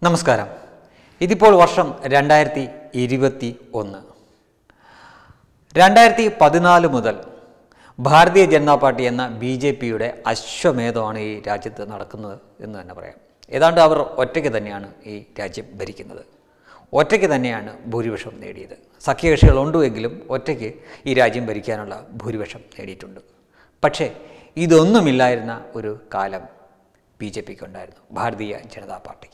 നമസ്കാരം ഇതിപ്പോൾ വർഷം രണ്ടായിരത്തി ഇരുപത്തി ഒന്ന് രണ്ടായിരത്തി പതിനാല് മുതൽ ഭാരതീയ ജനതാ പാർട്ടി എന്ന ബി ജെ പിയുടെ അശ്വമേധമാണ് ഈ രാജ്യത്ത് നടക്കുന്നത് എന്ന് തന്നെ പറയാം ഏതാണ്ട് അവർ ഒറ്റയ്ക്ക് തന്നെയാണ് ഈ രാജ്യം ഭരിക്കുന്നത് ഒറ്റയ്ക്ക് തന്നെയാണ് ഭൂരിപക്ഷം നേടിയത് സഖ്യകക്ഷികളുണ്ടു എങ്കിലും ഒറ്റയ്ക്ക് ഈ രാജ്യം ഭരിക്കാനുള്ള ഭൂരിപക്ഷം നേടിയിട്ടുണ്ട് പക്ഷേ ഇതൊന്നുമില്ലായിരുന്ന ഒരു കാലം ബി ജെ പിക്ക് ഉണ്ടായിരുന്നു ഭാരതീയ ജനതാ പാർട്ടിക്ക്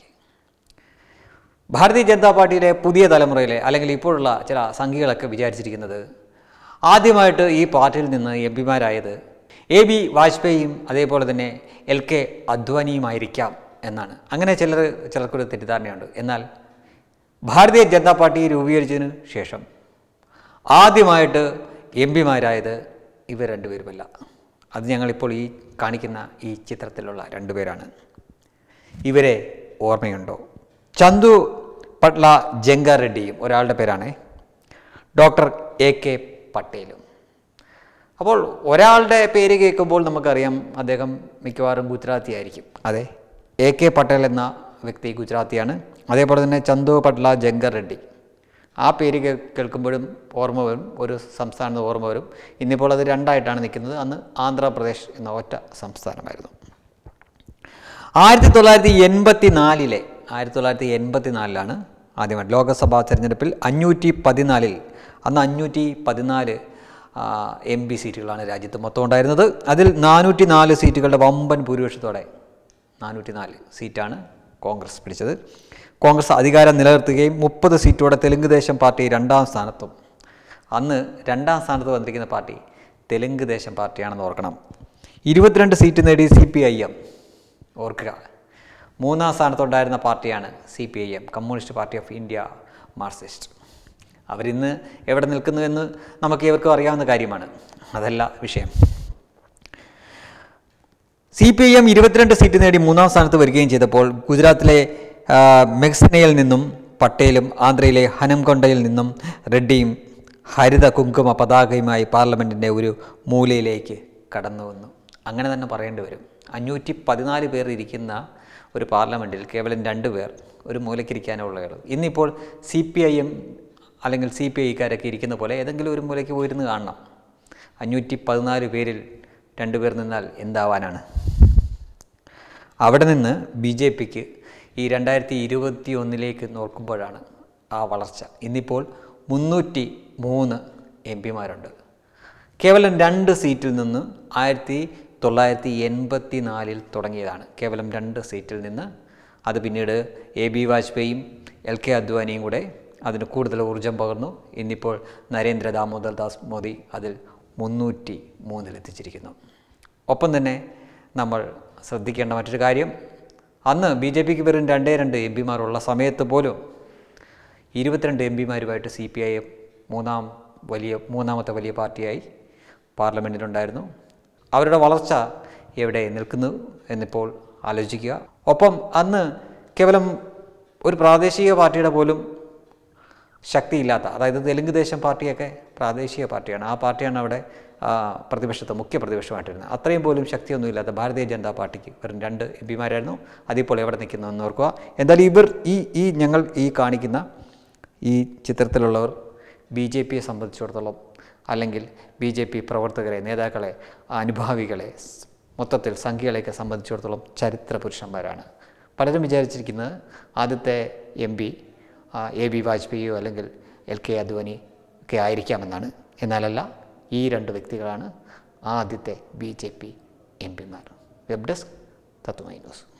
ഭാരതീയ ജനതാ പാർട്ടിയിലെ പുതിയ തലമുറയിലെ അല്ലെങ്കിൽ ഇപ്പോഴുള്ള ചില സംഘികളൊക്കെ വിചാരിച്ചിരിക്കുന്നത് ആദ്യമായിട്ട് ഈ പാർട്ടിയിൽ നിന്ന് എം പിമാരായത് എ ബി വാജ്പേയിയും അതേപോലെ തന്നെ എൽ കെ അദ്വാനിയുമായിരിക്കാം എന്നാണ് അങ്ങനെ ചിലർ ചിലർക്കൊരു തെറ്റിദ്ധാരണയുണ്ട് എന്നാൽ ഭാരതീയ ജനതാ പാർട്ടി രൂപീകരിച്ചതിന് ശേഷം ആദ്യമായിട്ട് എം പിമാരായത് ഇവർ രണ്ടുപേരുമല്ല അത് ഞങ്ങളിപ്പോൾ ഈ കാണിക്കുന്ന ഈ ചിത്രത്തിലുള്ള രണ്ടുപേരാണ് ഇവരെ ഓർമ്മയുണ്ടോ ചന്തു പട്ല ജങ്ക റെഡ്ഡിയും ഒരാളുടെ പേരാണ് ഡോക്ടർ എ കെ പട്ടേലും അപ്പോൾ ഒരാളുടെ പേര് കേൾക്കുമ്പോൾ നമുക്കറിയാം അദ്ദേഹം മിക്കവാറും ഗുജറാത്തി ആയിരിക്കും അതെ എ കെ പട്ടേൽ എന്ന വ്യക്തി ഗുജറാത്തിയാണ് അതേപോലെ തന്നെ ചന്തു പട്ല ജങ്കർ റെഡ്ഡി ആ പേര് കേ- കേൾക്കുമ്പോഴും ഓർമ്മ വരും ഒരു സംസ്ഥാനത്ത് ഓർമ്മ വരും ഇന്നിപ്പോൾ അത് രണ്ടായിട്ടാണ് നിൽക്കുന്നത് അന്ന് ആന്ധ്രാപ്രദേശ് എന്ന ഒറ്റ സംസ്ഥാനമായിരുന്നു ആയിരത്തി തൊള്ളായിരത്തി എൺപത്തി നാലിലെ ആയിരത്തി തൊള്ളായിരത്തി എൺപത്തി നാലിലാണ് ആദ്യമായിട്ട് ലോക്സഭാ തെരഞ്ഞെടുപ്പിൽ അഞ്ഞൂറ്റി പതിനാലിൽ അന്ന് അഞ്ഞൂറ്റി പതിനാല് എം പി സീറ്റുകളാണ് രാജ്യത്ത് മൊത്തം ഉണ്ടായിരുന്നത് അതിൽ നാനൂറ്റി നാല് സീറ്റുകളുടെ വമ്പൻ ഭൂരിപക്ഷത്തോടെ നാനൂറ്റി നാല് സീറ്റാണ് കോൺഗ്രസ് പിടിച്ചത് കോൺഗ്രസ് അധികാരം നിലനിർത്തുകയും മുപ്പത് സീറ്റോടെ തെലുങ്ക് ദേശം പാർട്ടി രണ്ടാം സ്ഥാനത്തും അന്ന് രണ്ടാം സ്ഥാനത്ത് വന്നിരിക്കുന്ന പാർട്ടി തെലുങ്ക് ദേശം പാർട്ടിയാണെന്ന് ഓർക്കണം ഇരുപത്തിരണ്ട് സീറ്റ് നേടി സി പി ഐ എം ഓർക്കുക മൂന്നാം സ്ഥാനത്തുണ്ടായിരുന്ന പാർട്ടിയാണ് C P I M Communist Party of India Marxist അവരിന്ന് എവിടെ നിൽക്കുന്നു എന്ന് നമുക്ക് ഏവർക്കും അറിയാവുന്ന കാര്യമാണ് അതല്ല വിഷയം സി പി ഐ എം ഇരുപത്തിരണ്ട് സീറ്റ് നേടി മൂന്നാം സ്ഥാനത്ത് വരികയും ചെയ്തപ്പോൾ ഗുജറാത്തിലെ ആ, മെക്സിനയിൽ നിന്നും പട്ടേലും ആന്ധ്രയിലെ ഹനംകൊണ്ടയിൽ നിന്നും റെഡ്ഡിയും ഹരിത കുങ്കുമ പതാകയുമായി പാർലമെൻറ്റിൻ്റെ ഒരു മൂലയിലേക്ക് കടന്നു വന്നു അങ്ങനെ തന്നെ പറയേണ്ടി വരും അഞ്ഞൂറ്റി പതിനാല് പേർ ഇരിക്കുന്ന ഒരു പാർലമെൻറ്റിൽ കേവലം രണ്ട് പേർ ഒരു മൂലയ്ക്കിരിക്കാനുള്ളതാണ് ഇന്നിപ്പോൾ സി പി ഐ എം അല്ലെങ്കിൽ സി പി ഐക്കാരൊക്കെ ഇരിക്കുന്ന പോലെ ഏതെങ്കിലും ഒരു മൂലയ്ക്ക് പോയിരുന്ന് കാണണം അഞ്ഞൂറ്റി പതിനാല് പേരിൽ രണ്ടുപേർ നിന്നാൽ എന്താവാനാണ് അവിടെ നിന്ന് ബി ജെ പിക്ക് ഈ രണ്ടായിരത്തി ഇരുപത്തി ഒന്നിലേക്ക് നോക്കുമ്പോഴാണ് ആ വളർച്ച ഇന്നിപ്പോൾ മുന്നൂറ്റി മൂന്ന് എം പിമാരുണ്ട് കേവലം രണ്ട് സീറ്റിൽ നിന്ന് ആയിരത്തി തൊള്ളായിരത്തി എൺപത്തി നാലിൽ തുടങ്ങിയതാണ് കേവലം രണ്ട് സീറ്റിൽ നിന്ന് അത് പിന്നീട് എ ബി വാജ്പേയിയും എൽ കെ അദ്വാനിയും കൂടെ അതിന് കൂടുതൽ ഊർജം പകർന്നു ഇന്നിപ്പോൾ നരേന്ദ്ര ദാമോദർ ദാസ് മോദി അതിൽ മുന്നൂറ്റി മൂന്നിലെത്തിച്ചിരിക്കുന്നു ഒപ്പം തന്നെ നമ്മൾ ശ്രദ്ധിക്കേണ്ട മറ്റൊരു കാര്യം അന്ന് ബി ജെ പിക്ക് വെറും രണ്ടേ രണ്ട് എം പിമാരുള്ള സമയത്ത് പോലും ഇരുപത്തിരണ്ട് എം പിമാരുമായിട്ട് സി പി ഐ എം മൂന്നാം വലിയ മൂന്നാമത്തെ വലിയ പാർട്ടിയായി പാർലമെൻറ്റിലുണ്ടായിരുന്നു അവരുടെ വളർച്ച എവിടെ നിൽക്കുന്നു എന്നിപ്പോൾ ആലോചിക്കുക ഒപ്പം അന്ന് കേവലം ഒരു പ്രാദേശിക പാർട്ടിയുടെ പോലും ശക്തിയില്ലാത്ത അതായത് തെലുങ്ക് ദേശം പാർട്ടിയൊക്കെ പ്രാദേശിക പാർട്ടിയാണ് ആ പാർട്ടിയാണ് അവിടെ ആ, പ്രതിപക്ഷത്ത് മുഖ്യ പ്രതിപക്ഷമായിട്ടിരുന്നത് അത്രയും പോലും ശക്തിയൊന്നുമില്ലാത്ത ഭാരതീയ ജനതാ പാർട്ടിക്ക് വെറും രണ്ട് എം പിമാരായിരുന്നു അതിപ്പോൾ എവിടെ നിൽക്കുന്നു എന്ന് ഓർക്കുക എന്തായാലും ഇവർ ഈ ഈ ഞങ്ങൾ ഈ കാണിക്കുന്ന ഈ ചിത്രത്തിലുള്ളവർ ബി ജെ പിയെ സംബന്ധിച്ചിടത്തോളം അല്ലെങ്കിൽ ബി ജെ പി പ്രവർത്തകരെ നേതാക്കളെ അനുഭാവികളെ സ് മൊത്തത്തിൽ സംഖ്യകളെയൊക്കെ സംബന്ധിച്ചിടത്തോളം ചരിത്ര പുരുഷന്മാരാണ് പലരും വിചാരിച്ചിരിക്കുന്നത് ആദ്യത്തെ എം പി എ ബി വാജ്പേയിയോ അല്ലെങ്കിൽ എൽ കെ അദ്വാനി ഒക്കെ ആയിരിക്കാമെന്നാണ് എന്നാലല്ല ഈ രണ്ട് വ്യക്തികളാണ് ആദ്യത്തെ ബി ജെ പി എം പിമാർ വെബ് ഡെസ്ക് തത്വമൈ ന്യൂസ്